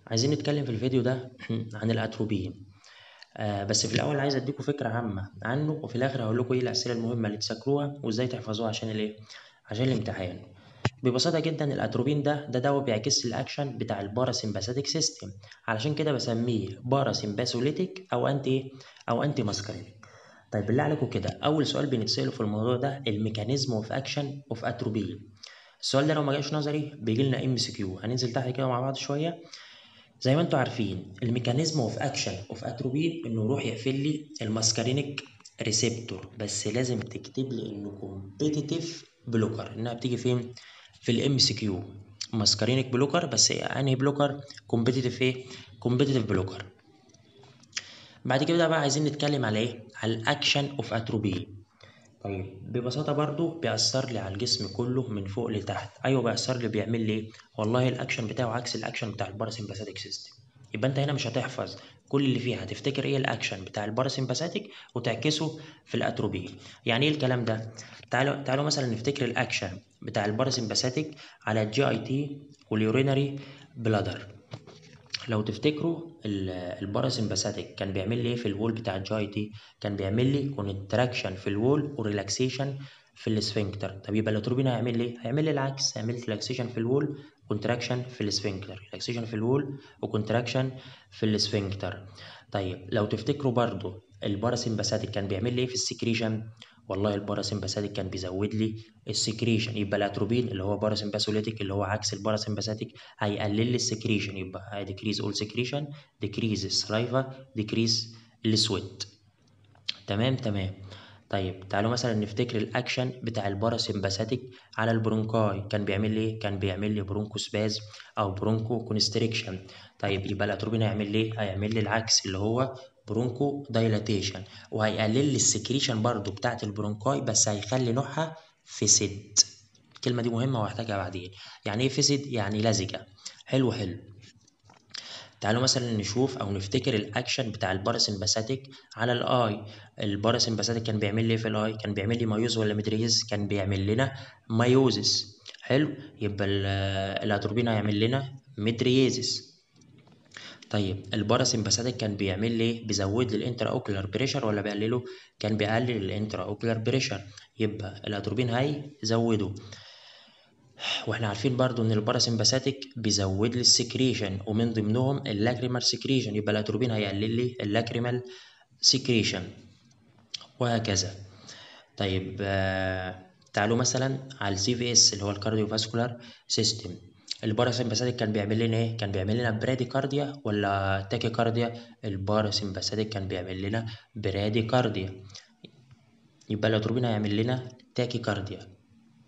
عايزين نتكلم في الفيديو ده عن الاتروبين آه بس في الاول عايز اديكم فكره عامه عنه وفي الاخر هقول لكم ايه الاسئله المهمه اللي تذاكروها وازاي تحفظوها عشان الايه عشان الامتحان ببساطه جدا الاتروبين ده ده دواء بيعكس الاكشن بتاع الباراسمباثيك سيستم علشان كده بسميه باراسمباثوليتيك او انتي او انتي ماسكارينيك طيب بالله عليكم كده اول سؤال بنتساله في الموضوع ده الميكانيزم اوف اكشن اوف اتروبين السؤال ده لو ما جاش نظري بيجي لنا ام سي كيو هننزل تحت كده مع بعض شويه زي ما انتم عارفين الميكانيزم اوف اكشن اوف اتروبين انه يروح يقفل لي الماسكارينيك ريسبتور بس لازم تكتب لي انه كومبيتيتيف بلوكر انها بتيجي فين في الام سي كيو ماسكارينيك بلوكر بس انهي بلوكر كومبيتيتيف ايه كومبيتيتيف بلوكر بعد كده بقى عايزين نتكلم على ايه على الاكشن اوف اتروبين طيب ببساطه برضو بيأثر لي على الجسم كله من فوق لتحت ايوه بيأثر لي بيعمل لي ايه والله الاكشن بتاعه عكس الاكشن بتاع الباراسمباثيك سيستم يبقى انت هنا مش هتحفظ كل اللي فيها هتفتكر ايه الاكشن بتاع الباراسمباثيك وتعكسه في الاتروبين يعني ايه الكلام ده تعالوا تعالوا مثلا نفتكر الاكشن بتاع الباراسمباثيك على الجي اي تي واليورينري بلادر لو تفتكروا الباراسمباثيك كان بيعمل لي ايه في الوول بتاع الجي اي تي كان بيعمل لي كونتراكشن في الوول وريلاكسيشن في السفنكتر طب يبقى الاتروبين هيعمل ايه هيعمل لي العكس هيعمل ريلاكسيشن في الوول كونتراكشن في السفنكتر ريلاكسيشن في الوول وكونتراكشن في السفنكتر طيب لو تفتكروا برضو الباراسمباثيك كان بيعمل لي ايه في السكريشن والله الباراسمباثيك كان بيزود لي السكريشن يبقى الاتروبين اللي هو باراسمباثوليتيك اللي هو عكس الباراسمباثيك هيقلل لي السكريشن يبقى ديكريز اول سكريشن ديكريز السلايفا ديكريز السويت تمام تمام طيب تعالوا مثلا نفتكر الاكشن بتاع الباراسمباثيك على البرونكاي كان بيعمل لي ايه كان بيعمل لي برونكوسباز او برونكو كونستريكشن طيب يبقى الاتروبين هيعمل لي ايه هيعمل لي العكس اللي هو برونكو دايلاتيشن وهيقلل لي السكريشن برضو بتاعت البرونكاي بس هيخلي نوعها فيسد الكلمه دي مهمه وهحتاجها بعدين يعني ايه فيسد يعني لزجه حلو حلو تعالوا مثلا نشوف او نفتكر الاكشن بتاع الباراسمباثيك على الاي الباراسمباثيك كان بيعمل لي في الاي كان بيعمل لي مايوز ولا مدريز كان بيعمل لنا مايوزس حلو يبقى الاتروبين هيعمل لنا مدريزس طيب الباراسمباثيك كان بيعمل لي بيزود لي الانترا اوكولار بريشر ولا بيقلله كان بيقلل الانترا اوكولار بريشر يبقى الاتروبين هيزوده واحنا عارفين برضو ان الباراسمباثيك بيزود لي السكريشن ومن ضمنهم اللاكريمال سكريشن يبقى الاتروبين هيقلل لي اللاكريمال سكريشن وهكذا طيب آه تعالوا مثلا على السي في اس اللي هو الكارديو فاسكولار سيستم الباراسمباثيك كان بيعمل لنا ايه كان بيعمل لنا براديكارديا ولا تاكيكارديا الباراسمباثيك كان بيعمل لنا براديكارديا يبقى الاتروبين هيعمل لنا تاكيكارديا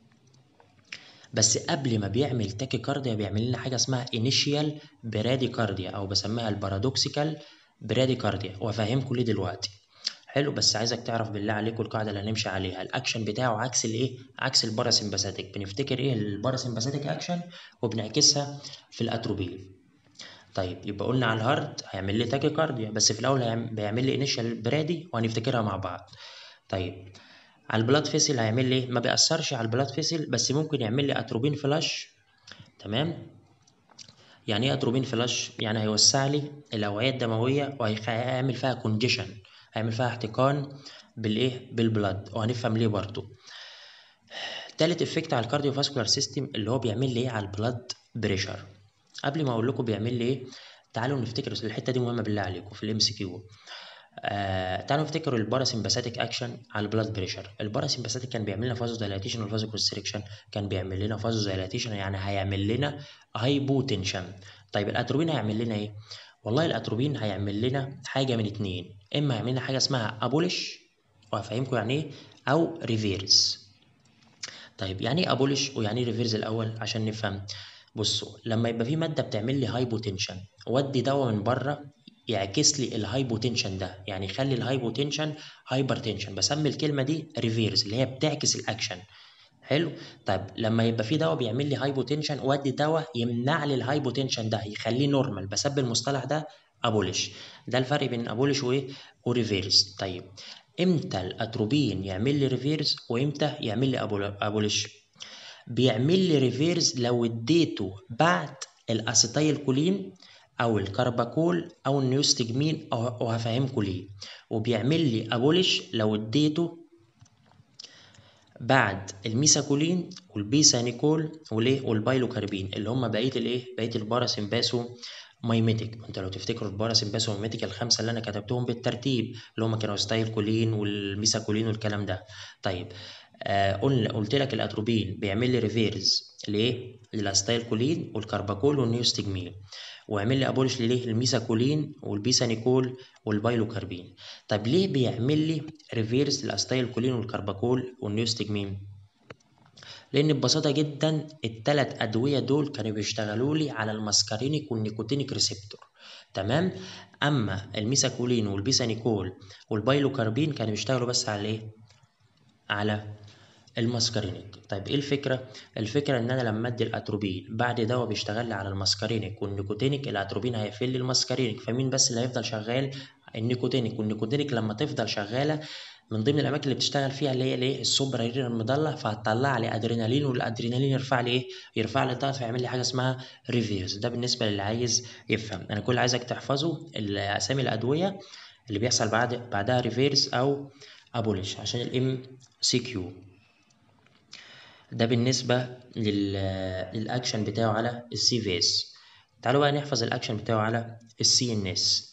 بس قبل ما بيعمل تاكيكارديا بيعمل لنا حاجه اسمها انيشيال براديكارديا او بسميها البارادوكسيكال براديكارديا وافهمكم ليه دلوقتي حلو بس عايزك تعرف بالله عليكم القاعده اللي هنمشي عليها الاكشن بتاعه عكس الايه عكس الباراسمباثيك بنفتكر ايه الباراسمباثيك اكشن وبنعكسها في الاتروبين طيب يبقى قلنا على الهارت هيعمل لي تاكيكارديا بس في الاول بيعمل لي انيشال برادي وهنفتكرها مع بعض طيب على البلاد فيسل هيعمل لي ما بيأثرش على البلاد فيسل بس ممكن يعمل لي اتروبين فلاش تمام يعني ايه اتروبين فلاش يعني هيوسع لي الاوعيه الدمويه وهيعمل فيها كونجيشن هيعمل فيها احتقان بالايه بالبلاد وهنفهم ليه برضو تالت افكت على الكارديو فاسكولار سيستم اللي هو بيعمل لي ايه على البلاد بريشر قبل ما اقول لكم بيعمل لي ايه تعالوا نفتكر الحته دي مهمه بالله عليكم في الام سي كيو آه تعالوا نفتكروا الباراسمباثيك اكشن على البلاد بريشر الباراسمباثيك كان بيعمل لنا فازو دايلاتيشن والفازو كونستريكشن كان بيعمل لنا فازو دايلاتيشن يعني هيعمل لنا هايبوتنشن طيب الاتروبين هيعمل لنا ايه والله الاتروبين هيعمل لنا حاجه من اتنين اما هيعمل لنا حاجه اسمها ابولش وهفهمكم يعني ايه او ريفيرس طيب يعني ايه ابولش ويعني ايه ريفيرس الاول عشان نفهم بصوا لما يبقى في ماده بتعمل لي هايبوتنشن ودي دواء من بره يعكس لي الهايبوتنشن ده يعني يخلي الهايبوتنشن هايبرتنشن بسمي الكلمه دي ريفيرس اللي هي بتعكس الاكشن حلو طيب لما يبقى في دواء بيعمل لي هايبوتنشن وادي دواء يمنع لي الهايبوتنشن ده يخليه نورمال بسبب المصطلح ده ابولش ده الفرق بين ابولش وايه وريفيرس طيب امتى الاتروبين يعمل لي ريفيرس وامتى يعمل لي ابولش بيعمل لي ريفيرس لو اديته بعد الاسيتايل كولين او الكرباكول او النيوستجمين أو- وهفهمكوا ليه وبيعمل لي ابولش لو اديته بعد الميساكولين والبيسانيكول والايه والبايلوكاربين اللي هم بقيه الايه بقيه الباراسمباسو مايميتيك انت لو تفتكروا الباراسمباسو مايميتيك الخمسه اللي انا كتبتهم بالترتيب اللي هم كانوا ستايل كولين والميساكولين والكلام ده طيب آه قلنا قلت لك الاتروبين بيعمل لي ريفيرز ليه للاستايل كولين والكرباكول والنيوستجمين ويعمل لي ابولش ليه الميساكولين والبيسانيكول والبايلوكاربين طب ليه بيعمل لي ريفيرس للاستايل كولين والكرباكول والنيوستجمين لان ببساطه جدا الثلاث ادويه دول كانوا بيشتغلوا لي على الماسكارينيك والنيكوتينيك ريسبتور تمام اما الميساكولين والبيسانيكول والبايلوكاربين كانوا بيشتغلوا بس على ايه على الماسكارينيك طيب ايه الفكره الفكره ان انا لما ادي الاتروبين بعد دواء بيشتغل لي على الماسكارينيك والنيكوتينيك الاتروبين هيقفل لي الماسكارينيك فمين بس اللي هيفضل شغال النيكوتينيك والنيكوتينيك لما تفضل شغاله من ضمن الاماكن اللي بتشتغل فيها اللي هي الايه السوبر المضله فهتطلع لي ادرينالين والادرينالين يرفع لي ايه يرفع لي الضغط فيعمل لي حاجه اسمها ريفيرس ده بالنسبه للي عايز يفهم انا كل عايزك تحفظه اسامي الادويه اللي بيحصل بعد بعدها ريفيرس او ابولش عشان الام سي كيو ده بالنسبه لل... للاكشن بتاعه على السي في اس تعالوا بقى نحفظ الاكشن بتاعه على السي ان اس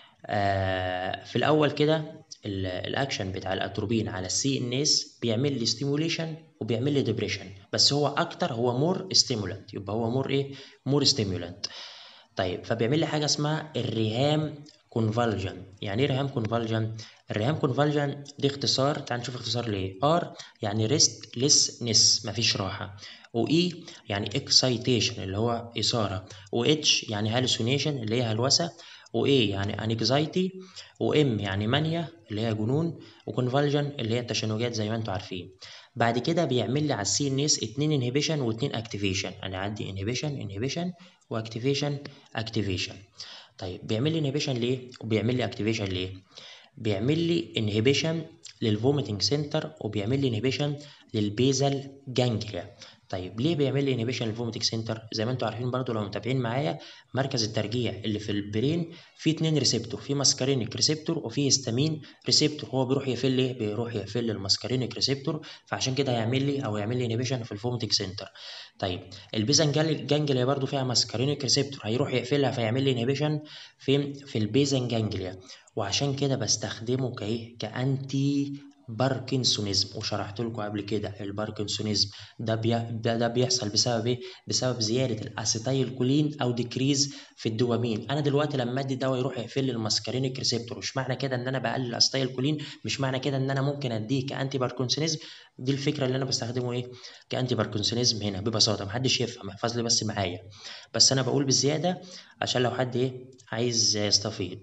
آه في الاول كده الاكشن بتاع الاتروبين على السي ان اس بيعمل لي ستيموليشن وبيعمل لي ديبريشن بس هو اكتر هو مور ستيمولانت يبقى هو مور ايه مور ستيمولانت طيب فبيعمل لي حاجه اسمها الريهام كونفالجن يعني ايه ريهام كونفالجن الريهام كونفالجن دي اختصار تعال نشوف اختصار ليه ار يعني ريست ليسنس مفيش راحه واي يعني اكسايتيشن اللي هو اثاره واتش يعني هالوسينيشن اللي هي هلوسه وايه يعني انكزايتي وام يعني مانيا اللي هي جنون وكونفالجن اللي هي التشنجات زي ما انتم عارفين بعد كده بيعمل لي على السي ان اس اتنين انهبيشن واتنين اكتيفيشن انا عندي انهبيشن انهبيشن واكتيفيشن اكتيفيشن طيب بيعمل لي انهبيشن ليه وبيعمل لي اكتيفيشن ليه بيعمل لي انهبيشن للفوميتنج سنتر وبيعمل لي انهبيشن للبيزل جانجليا طيب ليه بيعمل لي انهبيشن للفوميتنج سنتر زي ما انتم عارفين برضو لو متابعين معايا مركز الترجيع اللي في البرين فيه اتنين ريسبتور في ماسكارينيك ريسبتور وفي هيستامين ريسبتور هو بيروح يقفل لي بيروح يقفل الماسكارينيك ريسبتور فعشان كده هيعمل لي او يعمل لي انهبيشن في الفوميتنج سنتر طيب البيزن جانجليا برضو فيها ماسكارينيك ريسبتور هيروح يقفلها فيعمل لي انهبيشن في في البيزن جانجليا وعشان كده بستخدمه كايه كانتي باركنسونيزم وشرحت لكم قبل كده الباركنسونيزم ده بي... ده, ده بيحصل بسبب ايه بسبب زياده الاسيتايل كولين او ديكريز في الدوبامين انا دلوقتي لما ادي دواء يروح يقفل لي الماسكارينيك ريسبتور مش معنى كده ان انا بقلل الاسيتايل كولين مش معنى كده ان انا ممكن اديه كانتي باركنسونيزم دي الفكره اللي انا بستخدمه ايه كانتي باركنسونيزم هنا ببساطه محدش يفهم احفظ لي بس معايا بس انا بقول بالزياده عشان لو حد ايه عايز يستفيد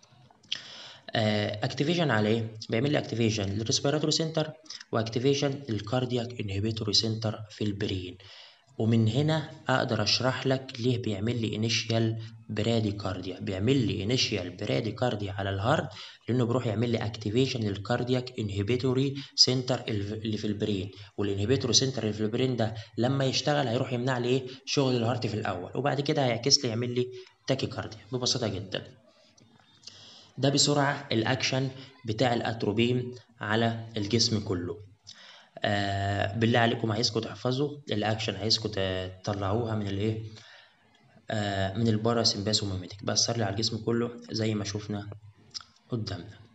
اكتيفيشن على ايه؟ بيعمل لي اكتيفيشن للريسبيراتوري سنتر واكتيفيشن للكاردياك انهبيتوري سنتر في البرين ومن هنا اقدر اشرح لك ليه بيعمل لي انيشيال برادي كارديا بيعمل لي انيشيال برادي كارديا على الهارت لانه بيروح يعمل لي اكتيفيشن للكاردياك انهبيتوري سنتر اللي في البرين والانهبيتوري سنتر اللي في البرين ده لما يشتغل هيروح يمنع لي ايه شغل الهارت في الاول وبعد كده هيعكس لي يعمل لي تاكي كارديا ببساطه جدا ده بسرعة الأكشن بتاع الأتروبين على الجسم كله آه بالله عليكم عايزكم تحفظوا الأكشن عايزكم تطلعوها من الإيه آه من الباراسمباسوميميتك بأثر لي على الجسم كله زي ما شفنا قدامنا